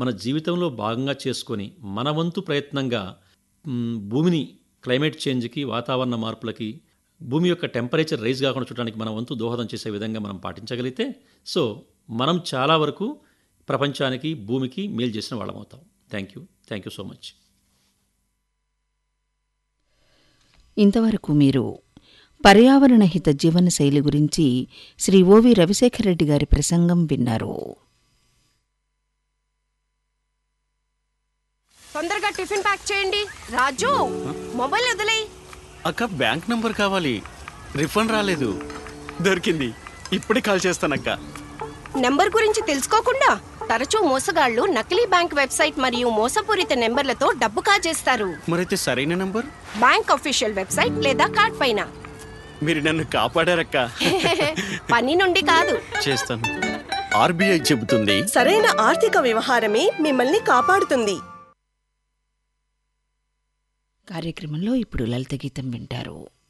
మన జీవితంలో భాగంగా చేసుకొని మన వంతు ప్రయత్నంగా మ్, భూమిని క్లైమేట్ చేంజ్కి వాతావరణ మార్పులకి భూమి యొక్క టెంపరేచర్ రైజ్ కాకుండా చూడడానికి మన వంతు దోహదం చేసే విధంగా మనం పాటించగలిగితే సో మనం చాలా వరకు ప్రపంచానికి భూమికి మేలు చేసిన వాళ్ళం అవుతాం thank you thank you so much ఇంతవరకు మీరు పర్యావరణ హిత జీవన శైలి గురించి శ్రీ ఓవి రవిశేఖర్ రెడ్డి గారి ప్రసంగం విన్నారు తొందరగా టిఫిన్ ప్యాక్ చేయండి రాజు మొబైల్ వదిలేయ్ అక్క బ్యాంక్ నంబర్ కావాలి రిఫండ్ రాలేదు దొరికింది ఇప్పుడే కాల్ చేస్తానక్క నెంబర్ గురించి తెలుసుకోకుండా తరచూ మోసగాళ్లు నకిలీ బ్యాంక్ వెబ్సైట్ మరియు మోసపూరిత నెంబర్లతో డబ్బు కాజేస్తారు మరైతే సరైన నంబర్ బ్యాంక్ అఫీషియల్ వెబ్సైట్ లేదా కార్డ్ పైన మీరు నన్ను కాపాడారక్క పని నుండి కాదు చేస్తాను ఆర్బీఐ చెబుతుంది సరైన ఆర్థిక వ్యవహారమే మిమ్మల్ని కాపాడుతుంది కార్యక్రమంలో ఇప్పుడు లలిత గీతం వింటారు